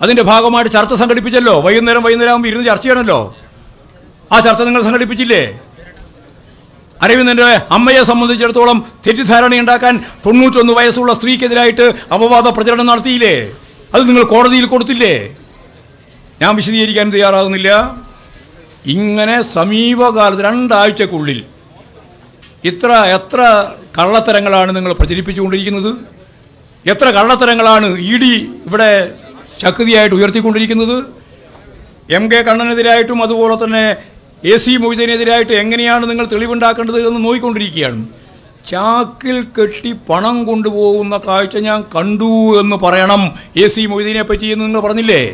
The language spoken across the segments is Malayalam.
അതിൻ്റെ ഭാഗമായിട്ട് ചർച്ച സംഘടിപ്പിച്ചല്ലോ വൈകുന്നേരം വൈകുന്നേരം ആകുമ്പോൾ ഇരുന്ന് ചർച്ച ചെയ്യണമല്ലോ ആ ചർച്ച നിങ്ങൾ സംഘടിപ്പിച്ചില്ലേ അരവിന്ദൻ്റെ അമ്മയെ സംബന്ധിച്ചിടത്തോളം തെറ്റിദ്ധാരണ ഉണ്ടാക്കാൻ തൊണ്ണൂറ്റൊന്ന് വയസ്സുള്ള സ്ത്രീക്കെതിരായിട്ട് അപവാദ പ്രചരണം നടത്തിയില്ലേ അത് നിങ്ങൾ കോടതിയിൽ കൊടുത്തില്ലേ ഞാൻ വിശദീകരിക്കാൻ തയ്യാറാകുന്നില്ല ഇങ്ങനെ സമീപകാലത്ത് രണ്ടാഴ്ചക്കുള്ളിൽ ഇത്ര എത്ര കള്ളത്തരങ്ങളാണ് നിങ്ങൾ പ്രചരിപ്പിച്ചുകൊണ്ടിരിക്കുന്നത് എത്ര കള്ളത്തരങ്ങളാണ് ഇ ഡി ഇവിടെ ശക്തിയായിട്ട് ഉയർത്തിക്കൊണ്ടിരിക്കുന്നത് എം കെ കണ്ണനെതിരായിട്ടും അതുപോലെ തന്നെ എ സി മൊയ്തീനെതിരായിട്ട് എങ്ങനെയാണ് നിങ്ങൾ തെളിവുണ്ടാക്കേണ്ടത് എന്ന് നോക്കിക്കൊണ്ടിരിക്കുകയാണ് ചാക്കിൽ കെട്ടി പണം കൊണ്ടുപോകുന്ന കാഴ്ച ഞാൻ കണ്ടു എന്ന് പറയണം എ സി മൊയ്തീനെ പറ്റി എന്ന് നിങ്ങൾ പറഞ്ഞില്ലേ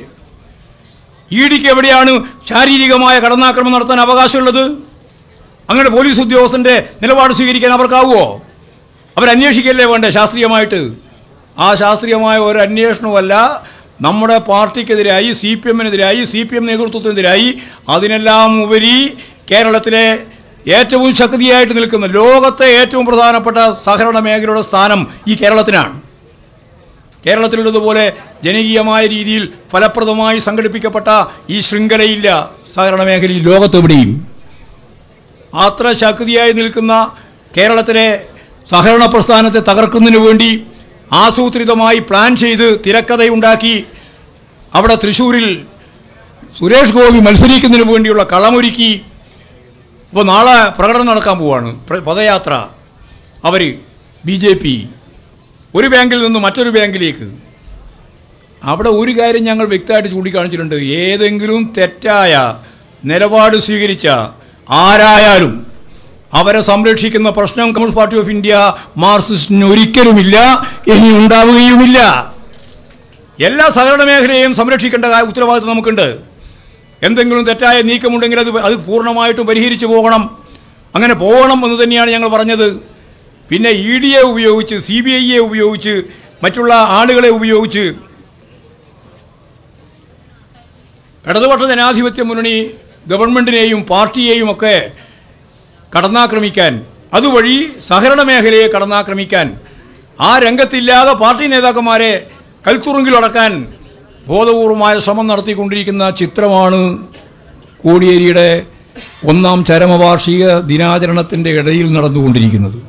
ഇ ഡിക്ക് എവിടെയാണ് ശാരീരികമായ കടന്നാക്രമണം നടത്താൻ അവകാശമുള്ളത് അങ്ങനെ പോലീസ് ഉദ്യോഗസ്ഥൻ്റെ നിലപാട് സ്വീകരിക്കാൻ അവർക്കാവുമോ അവരന്വേഷിക്കല്ലേ വേണ്ടേ ശാസ്ത്രീയമായിട്ട് ആ ശാസ്ത്രീയമായ ഒരു അന്വേഷണമല്ല നമ്മുടെ പാർട്ടിക്കെതിരായി സി പി എമ്മിനെതിരായി സി പി എം നേതൃത്വത്തിനെതിരായി അതിനെല്ലാം ഉപരി കേരളത്തിലെ ഏറ്റവും ശക്തിയായിട്ട് നിൽക്കുന്ന ലോകത്തെ ഏറ്റവും പ്രധാനപ്പെട്ട സഹകരണ മേഖലയുടെ സ്ഥാനം ഈ കേരളത്തിനാണ് കേരളത്തിലുള്ളതുപോലെ ജനകീയമായ രീതിയിൽ ഫലപ്രദമായി സംഘടിപ്പിക്കപ്പെട്ട ഈ ശൃംഖലയില്ല സഹകരണ മേഖലയിൽ ലോകത്തെവിടെയും അത്ര ശക്തിയായി നിൽക്കുന്ന കേരളത്തിലെ സഹകരണ പ്രസ്ഥാനത്തെ തകർക്കുന്നതിന് വേണ്ടി ആസൂത്രിതമായി പ്ലാൻ ചെയ്ത് തിരക്കഥയുണ്ടാക്കി അവിടെ തൃശ്ശൂരിൽ സുരേഷ് ഗോപി മത്സരിക്കുന്നതിന് വേണ്ടിയുള്ള കളമൊരുക്കി ഇപ്പോൾ നാളെ പ്രകടനം നടക്കാൻ പോവാണ് പ്ര- പദയാത്ര അവർ ബി ജെ പി ഒരു ബാങ്കിൽ നിന്ന് മറ്റൊരു ബാങ്കിലേക്ക് അവിടെ ഒരു കാര്യം ഞങ്ങൾ വ്യക്തമായിട്ട് ചൂണ്ടിക്കാണിച്ചിട്ടുണ്ട് ഏതെങ്കിലും തെറ്റായ നിലപാട് സ്വീകരിച്ച ആരായാലും അവരെ സംരക്ഷിക്കുന്ന പ്രശ്നം കമ്മ്യൂണിസ്റ്റ് പാർട്ടി ഓഫ് ഇന്ത്യ മാർക്സിസ്റ്റിന് ഒരിക്കലുമില്ല ഇനി ഉണ്ടാവുകയുമില്ല എല്ലാ സഹകരണ മേഖലയെയും സംരക്ഷിക്കേണ്ട കാ- ഉത്തരവാദിത്വം നമുക്കുണ്ട് എന്തെങ്കിലും തെറ്റായ നീക്കമുണ്ടെങ്കിൽ അത് അത് പൂർണ്ണമായിട്ടും പരിഹരിച്ചു പോകണം അങ്ങനെ പോകണം എന്ന് തന്നെയാണ് ഞങ്ങൾ പറഞ്ഞത് പിന്നെ ഇ ഡിയെ ഉപയോഗിച്ച് സി ബി ഐയെ ഉപയോഗിച്ച് മറ്റുള്ള ആളുകളെ ഉപയോഗിച്ച് ഇടതുപക്ഷ ജനാധിപത്യ മുന്നണി ഗവൺമെൻറ്റിനെയും പാർട്ടിയെയും ഒക്കെ കടന്നാക്രമിക്കാൻ അതുവഴി സഹകരണ മേഖലയെ കടന്നാക്രമിക്കാൻ ആ രംഗത്തില്ലാതെ പാർട്ടി നേതാക്കന്മാരെ കൽത്തുറുങ്കിലടക്കാൻ ബോധപൂർവമായ ശ്രമം നടത്തിക്കൊണ്ടിരിക്കുന്ന ചിത്രമാണ് കോടിയേരിയുടെ ഒന്നാം ചരമവാർഷിക ദിനാചരണത്തിൻ്റെ ഇടയിൽ നടന്നുകൊണ്ടിരിക്കുന്നത്